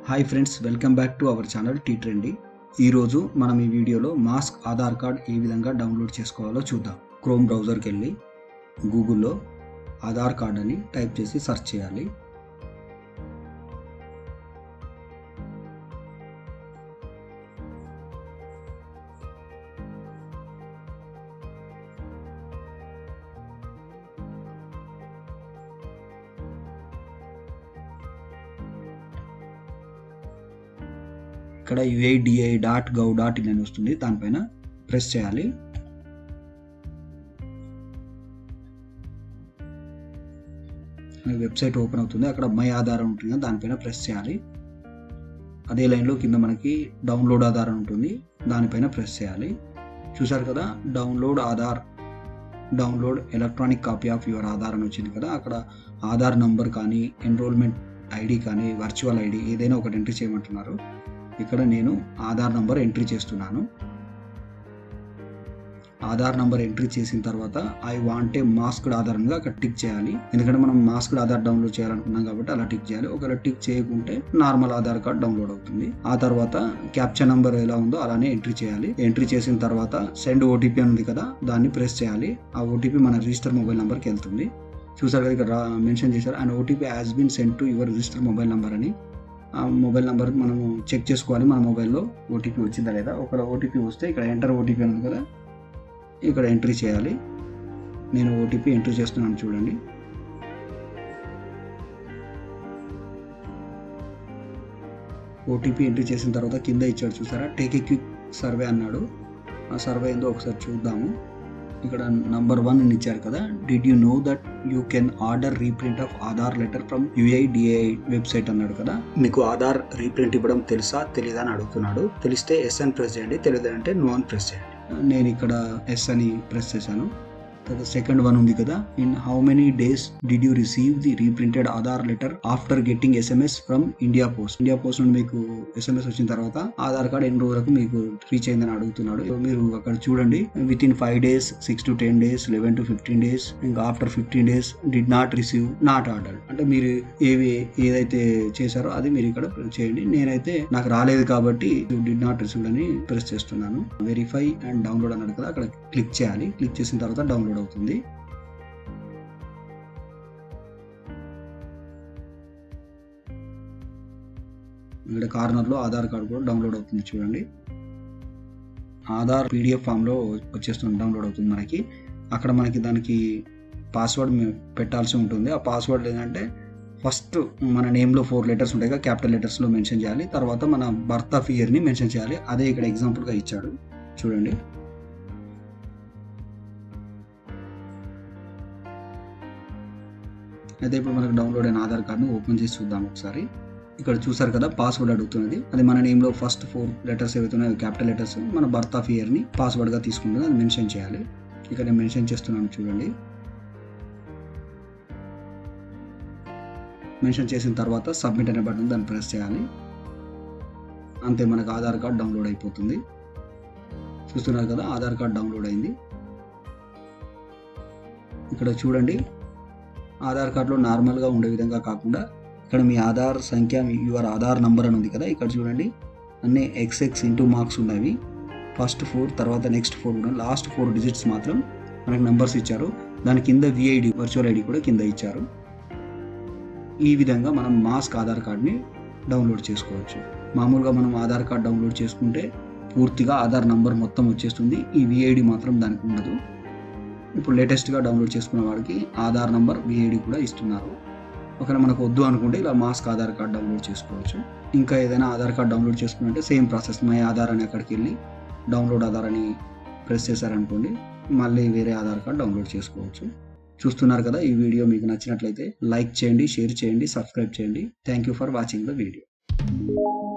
hi friends welcome back to our channel T trendy ఈరోజు మనం ఈ వీడియోలో మాస్క్ ఆధార్ కార్డ్ ఏ విధంగా డౌన్లోడ్ చేసుకోవాలో చూద్దాం క్రోమ్ బ్రౌజర్కి వెళ్ళి గూగుల్లో ఆధార్ కార్డ్ అని టైప్ చేసి సెర్చ్ చేయాలి ఇక్కడ UIDAI dot gov dot in అని వస్తుంది దానిపైన ప్రెస్ చేయాలి వెబ్సైట్ ఓపెన్ అవుతుంది అక్కడ మై ఆధార్ ఉంటుంది కదా, దానిపైన ప్రెస్ చేయాలి అదే లైన్లో కింద మనకి డౌన్లోడ్ ఆధార్ అని ఉంటుంది దానిపైన ప్రెస్ చేయాలి చూసారు కదా download Aadhaar download electronic copy of your Aadhaar అని వచ్చింది కదా అక్కడ ఆధార్ నంబర్ కానీ ఎన్రోల్మెంట్ ఐడి కానీ వర్చువల్ ఐడి ఏదైనా ఒకటి ఎంట్రీ చేయమంటున్నారు ఇక్కడ నేను ఆధార్ నంబర్ ఎంట్రీ చేస్తున్నాను ఆధార్ నంబర్ ఎంట్రీ చేసిన తర్వాత I want a masked Aadhaar అని అక్కడ టిక్ చేయాలి ఎందుకంటే మనం మాస్క్డ్ ఆధార్ డౌన్లోడ్ చేయాలనుకున్నాం కాబట్టి అలా టిక్ చేయాలి ఒకవేళ టిక్ చేయకుంటే నార్మల్ ఆధార్ కార్డ్ డౌన్లోడ్ అవుతుంది ఆ తర్వాత క్యాప్చర్ నంబర్ ఎలా ఉందో అలానే ఎంట్రీ చేయాలి ఎంట్రీ చేసిన తర్వాత సెండ్ ఓటీపీ అని ఉంది కదా దాన్ని ప్రెస్ చేయాలి ఆ ఓటీపీ మన రిజిస్టర్ మొబైల్ నెంబర్కి వెళ్తుంది చూసారు కదా ఇక్కడ మెన్షన్ చేశారు and OTP has been send to your register mobile number అని ఆ మొబైల్ నెంబర్ మనము చెక్ చేసుకోవాలి మన మొబైల్లో ఓటీపీ వచ్చిందా లేదా ఒకవేళ ఓటీపీ వస్తే ఇక్కడ ఎంటర్ ఓటీపీ ఉంది కదా ఇక్కడ ఎంట్రీ చేయాలి నేను ఓటీపీ ఎంట్రీ చేస్తున్నాను చూడండి ఓటీపీ ఎంట్రీ చేసిన తర్వాత కింద ఇచ్చాడు చూసారా టేక్ ఏ క్విక్ సర్వే అన్నాడు ఆ సర్వే ఏందో ఒకసారి చూద్దాము ఇక్కడ నంబర్ వన్ అని ఇచ్చారు కదా did you know that you can order reprint of Aadhaar letter from UIDAI website అన్నాడు కదా మీకు ఆధార్ రీప్రింట్ ఇవ్వడం తెలుసా తెలీదా అని అడుగుతున్నాడు తెలిస్తే ఎస్ అని ప్రెస్ చేయండి తెలియదంటే నో అని ప్రెస్ చేయండి నేను ఇక్కడ ఎస్ అని ప్రెస్ చేశాను తర్వాత సెకండ్ వన్ ఉంది కదా in how many days did you receive the reprinted Aadhaar letter after getting SMS from India post India post నుండి మీకు ఎస్ఎంఎస్ వచ్చిన తర్వాత ఆధార్ కార్డ్ ఎన్ని రోజులకు మీకు రీచ్ అయిందని అడుగుతున్నాడు So, మీరు అక్కడ చూడండి within five days six to ten days eleven to fifteen days ఇంకా after fifteen days did not receive not order అంటే మీరు ఏవి ఏదైతే చేశారో అది మీరు ఇక్కడ చేయండి నేనైతే నాకు రాలేదు కాబట్టి డిడ్ నాట్ రిసీవ్ అని ప్రెస్ చేస్తున్నాను వెరిఫై అండ్ డౌన్లోడ్ అన్నాడు కదా అక్కడ క్లిక్ చేయాలి క్లిక్ చేసిన తర్వాత డౌన్లోడ్ అవుతుంది ఇక్కడ కార్నర్లో ఆధార్ కార్డు కూడా డౌన్లోడ్ అవుతుంది చూడండి ఆధార్ పీడిఎఫ్ ఫామ్లో వచ్చేస్తుంది డౌన్లోడ్ అవుతుంది మనకి అక్కడ మనకి దానికి పాస్వర్డ్ పెట్టాల్సి ఉంటుంది ఆ పాస్వర్డ్ ఏంటంటే ఫస్ట్ మన నేమ్లో ఫోర్ లెటర్స్ ఉంటాయి కదా క్యాపిటల్ లెటర్స్లో మెన్షన్ చేయాలి తర్వాత మన బర్త్ ఆఫ్ ఇయర్ని మెన్షన్ చేయాలి అదే ఇక్కడ ఎగ్జాంపుల్గా ఇచ్చాడు చూడండి అయితే ఇప్పుడు మనకు డౌన్లోడ్ అయిన ఆధార్ కార్డ్ని ఓపెన్ చేసి చూద్దాం ఒకసారి ఇక్కడ చూసారు కదా పాస్వర్డ్ అడుగుతున్నది అది మన నేమ్లో ఫస్ట్ ఫోర్ లెటర్స్ ఏవైతున్నాయో క్యాపిటల్ లెటర్స్ మన బర్త్ ఆఫ్ ఇయర్ని పాస్వర్డ్గా తీసుకుంటుంది అది మెన్షన్ చేయాలి ఇక్కడ నేను మెన్షన్ చేస్తున్నాను చూడండి మెన్షన్ చేసిన తర్వాత సబ్మిట్ అనే బటన్ దాన్ని ప్రెస్ చేయాలి అంతే మనకు ఆధార్ కార్డ్ డౌన్లోడ్ అయిపోతుంది చూస్తున్నారు కదా ఆధార్ కార్డ్ డౌన్లోడ్ అయింది ఇక్కడ చూడండి ఆధార్ కార్డులో నార్మల్గా ఉండే విధంగా కాకుండా ఇక్కడ మీ ఆధార్ సంఖ్య మీ యువర్ ఆధార్ నంబర్ అని ఉంది కదా ఇక్కడ చూడండి అన్ని ఎక్స్ఎక్స్ ఇంటూ మార్క్స్ ఉన్నవి ఫస్ట్ ఫోర్ తర్వాత నెక్స్ట్ ఫోర్ కూడా లాస్ట్ ఫోర్ డిజిట్స్ మాత్రం మనకు నంబర్స్ ఇచ్చారు దాని కింద విఐడి వర్చువల్ ఐడి కూడా కింద ఇచ్చారు ఈ విధంగా మనం మాస్క్ ఆధార్ కార్డ్ని డౌన్లోడ్ చేసుకోవచ్చు మామూలుగా మనం ఆధార్ కార్డ్ డౌన్లోడ్ చేసుకుంటే పూర్తిగా ఆధార్ నంబర్ మొత్తం వచ్చేస్తుంది ఈ విఐడి మాత్రం దానికి ఉండదు ఇప్పుడు లేటెస్ట్గా డౌన్లోడ్ చేసుకున్న వాడికి ఆధార్ నంబర్ విఐడి కూడా ఇస్తున్నారు ఒకవేళ మనకు వద్దు అనుకుంటే ఇలా మాస్క్ ఆధార్ కార్డ్ డౌన్లోడ్ చేసుకోవచ్చు ఇంకా ఏదైనా ఆధార్ కార్డ్ డౌన్లోడ్ చేసుకుంటే సేమ్ ప్రాసెస్ మై ఆధార్ అని అక్కడికి వెళ్ళి డౌన్లోడ్ ఆధార్ అని ప్రెస్ చేశారనుకోండి మళ్ళీ వేరే ఆధార్ కార్డ్ డౌన్లోడ్ చేసుకోవచ్చు చూస్తున్నారు కదా ఈ వీడియో మీకు నచ్చినట్లయితే లైక్ చేయండి షేర్ చేయండి సబ్స్క్రైబ్ చేయండి thank you for watching the video